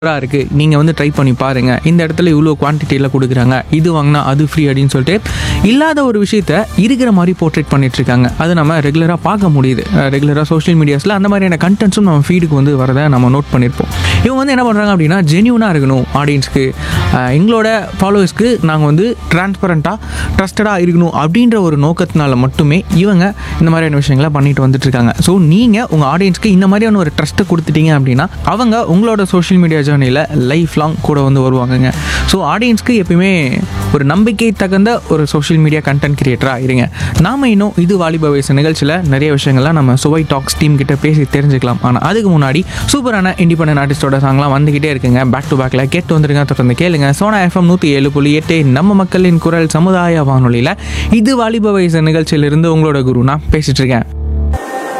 சூப்பராக இருக்குது நீங்கள் வந்து ட்ரை பண்ணி பாருங்கள் இந்த இடத்துல இவ்வளோ குவான்டிட்டியில் கொடுக்குறாங்க இது வாங்கினா அது ஃப்ரீ அப்படின்னு சொல்லிட்டு இல்லாத ஒரு விஷயத்த இருக்கிற மாதிரி போர்ட்ரேட் பண்ணிட்டு இருக்காங்க அது நம்ம ரெகுலராக பார்க்க முடியுது ரெகுலராக சோஷியல் மீடியாஸில் அந்த மாதிரியான கண்டென்ட்ஸும் நம்ம ஃபீடுக்கு வந்து வரதை நம்ம நோட் பண்ணியிருப்போம் இவங்க வந்து என்ன பண்ணுறாங்க அப்படின்னா ஜென்யூனாக இருக்கணும் ஆடியன்ஸ்க்கு எங்களோட ஃபாலோவர்ஸ்க்கு நாங்கள் வந்து டிரான்ஸ்பரண்ட்டாக ட்ரஸ்டடாக இருக்கணும் அப்படின்ற ஒரு நோக்கத்தினால மட்டுமே இவங்க இந்த மாதிரியான விஷயங்களை பண்ணிட்டு வந்துட்டு இருக்காங்க ஸோ நீங்கள் உங்கள் ஆடியன்ஸ்க்கு இந்த மாதிரியான ஒரு ட்ரஸ்ட்டை கொடுத்துட்டீங்க அப்படின்னா அவங்க உங்களோட சோஷியல் மீடியா ஜேர்னியில் லைஃப் லாங் கூட வந்து வருவாங்கங்க ஸோ ஆடியன்ஸ்க்கு எப்பயுமே ஒரு நம்பிக்கை தகுந்த ஒரு சோஷியல் மீடியா கண்டென்ட் கிரியேட்டராக இருங்க நாம இன்னும் இது வாலிப வயசு நிகழ்ச்சியில் நிறைய விஷயங்கள்லாம் நம்ம சுவை டாக்ஸ் டீம் கிட்ட பேசி தெரிஞ்சுக்கலாம் ஆனால் அதுக்கு முன்னாடி சூப்பரான இண்டிபெண்டன்ட் ஆர்டிஸ்டோட சாங்லாம் வந்துகிட்டே இருக்குங்க பேக் டு பேக்கில் கேட்டு வந்துருங்க தொடர்ந்து கேளுங்க சோனா எஃப்எம் நூற்றி ஏழு புள்ளி எட்டு நம்ம மக்களின் குரல் சமுதாய வானொலியில் இது வாலிப வயசு நிகழ்ச்சியிலிருந்து உங்களோட குரு நான் பேசிட்டு இருக்கேன்